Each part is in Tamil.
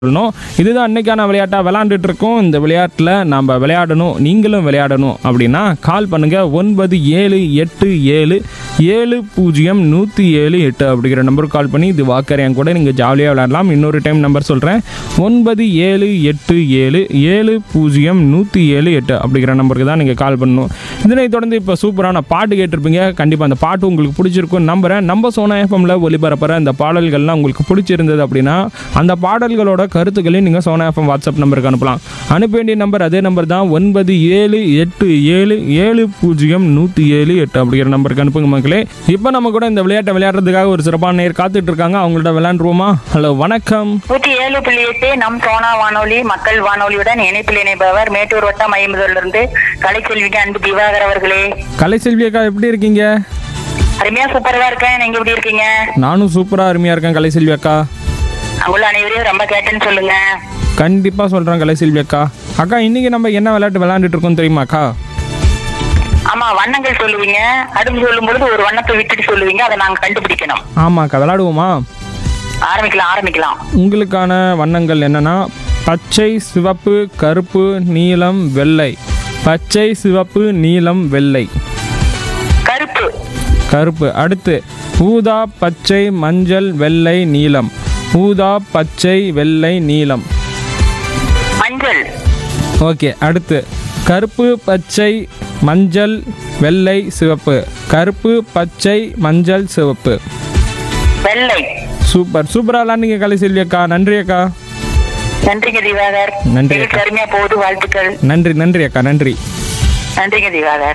சொல்லணும் இதுதான் இன்னைக்கான விளையாட்டாக விளையாண்டுட்டு இருக்கோம் இந்த விளையாட்டில் நம்ம விளையாடணும் நீங்களும் விளையாடணும் அப்படின்னா கால் பண்ணுங்க ஒன்பது ஏழு எட்டு ஏழு ஏழு பூஜ்ஜியம் நூற்றி ஏழு எட்டு அப்படிங்கிற நம்பருக்கு கால் பண்ணி இது வாக்கர் என் கூட நீங்கள் ஜாலியாக விளையாடலாம் இன்னொரு டைம் நம்பர் சொல்கிறேன் ஒன்பது ஏழு எட்டு ஏழு ஏழு பூஜ்ஜியம் நூற்றி ஏழு எட்டு அப்படிங்கிற நம்பருக்கு தான் நீங்கள் கால் பண்ணணும் இதனை தொடர்ந்து இப்போ சூப்பரான பாட்டு கேட்டிருப்பீங்க கண்டிப்பாக அந்த பாட்டு உங்களுக்கு பிடிச்சிருக்கும் நம்புறேன் நம்ம சோனா எஃப்எம்ல ஒளிபரப்புற அந்த பாடல்கள்லாம் உங்களுக்கு பிடிச்சிருந்தது அப்படின்னா அந்த பாடல்களோட கருத்துக்களையும் நீங்கள் சோனா எஃப்எம் வாட்ஸ்அப் நம்பருக்கு அனுப்பலாம் அனுப்ப வேண்டிய நம்பர் அதே நம்பர் தான் ஒன்பது ஏழு எட்டு ஏழு ஏழு பூஜ்ஜியம் நூற்றி ஏழு எட்டு அப்படிங்கிற நம்பருக்கு அனுப்புங்க மக்களே இப்போ நம்ம கூட இந்த விளையாட்டை விளையாடுறதுக்காக ஒரு சிறப்பான நேர் காத்துட்டு இருக்காங்க அவங்கள்ட்ட விளையாண்டுருவோமா ஹலோ வணக்கம் நூற்றி ஏழு புள்ளி எட்டு நம் சோனா வானொலி மக்கள் வானொலியுடன் இணைப்பில் இணைப்பவர் மேட்டூர் வட்டம் ஐம்பதுலிருந்து கலைச்செல்விக்கு அன்பு திவாகர் அவர்களே கலைசெல்வி அக்கா எப்படி இருக்கீங்க அருமையா சூப்பரா இருக்கேன் நீங்க எப்படி இருக்கீங்க நானும் சூப்பராக அருமையாக இருக்கேன் கலைசெல்வி அக்கா அங்குள்ள அனைவரையும் ரொம்ப கேட்டேன்னு சொல்லுங்க கண்டிப்பாக சொல்கிறேன் கலைசெல்வி அக்கா அக்கா இன்றைக்கி நம்ம என்ன விளையாட்டு விளையாண்டுட்டு இருக்கோம் தெரியுமா அக்கா ஆமா வண்ணங்கள் சொல்லுவீங்க அடுத்து சொல்லும் பொழுது ஒரு வண்ணத்தை விட்டுட்டு சொல்லுவீங்க அதை நாங்க கண்டுபிடிக்கணும் ஆமாம் அக்கா விளையாடுவோமா ஆரம்பிக்கலாம் ஆரம்பிக்கலாம் உங்களுக்கான வண்ணங்கள் என்னன்னா பச்சை சிவப்பு கருப்பு நீலம் வெள்ளை பச்சை சிவப்பு நீலம் வெள்ளை கருப்பு கருப்பு அடுத்து ஊதா பச்சை மஞ்சள் வெள்ளை நீலம் ஊதா பச்சை வெள்ளை நீலம் மஞ்சள் ஓகே அடுத்து கருப்பு பச்சை மஞ்சள் வெள்ளை சிவப்பு கருப்பு பச்சை மஞ்சள் சிவப்பு வெள்ளை சூப்பர் சூப்பராக விளாண்டிங்க கலை செல்வி அக்கா நன்றி அக்கா நன்றிங்க திவாகர் நன்றி. நிகழ்ச்சி அருமையா போகுது வாழ்த்துக்கள் நன்றி நன்றி அக்கா நன்றி நன்றிங்க திவாகர்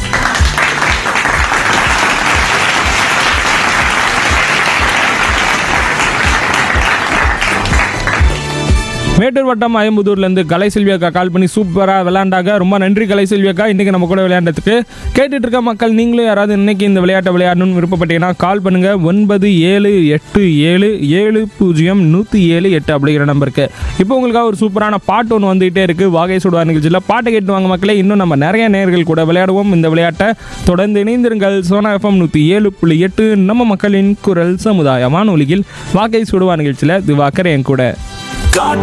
மேட்டூர் வட்டம் ஐம்பதூர்லேருந்து கலை செல்வி அக்கா கால் பண்ணி சூப்பராக விளையாண்டாங்க ரொம்ப நன்றி கலை செல்வி அக்கா இன்றைக்கி நம்ம கூட விளையாண்டதுக்கு கேட்டுட்டு இருக்க மக்கள் நீங்களும் யாராவது இன்னைக்கு இந்த விளையாட்டை விளையாடணும்னு விருப்பப்பட்டீங்கன்னா கால் பண்ணுங்க ஒன்பது ஏழு எட்டு ஏழு ஏழு பூஜ்ஜியம் நூற்றி ஏழு எட்டு அப்படிங்கிற நம்பருக்கு இப்போ உங்களுக்காக ஒரு சூப்பரான பாட்டு ஒன்று வந்துகிட்டே இருக்குது வாகை சுடுவா நிகழ்ச்சியில் பாட்டை கேட்டு வாங்க மக்களே இன்னும் நம்ம நிறைய நேர்கள் கூட விளையாடுவோம் இந்த விளையாட்டை தொடர்ந்து இணைந்திருங்கள் சோனா எஃப்எம் நூற்றி ஏழு புள்ளி எட்டு நம்ம மக்களின் குரல் சமுதாய வானொலியில் வாகை சுடுவா நிகழ்ச்சியில் திவாக்கர் என் கூட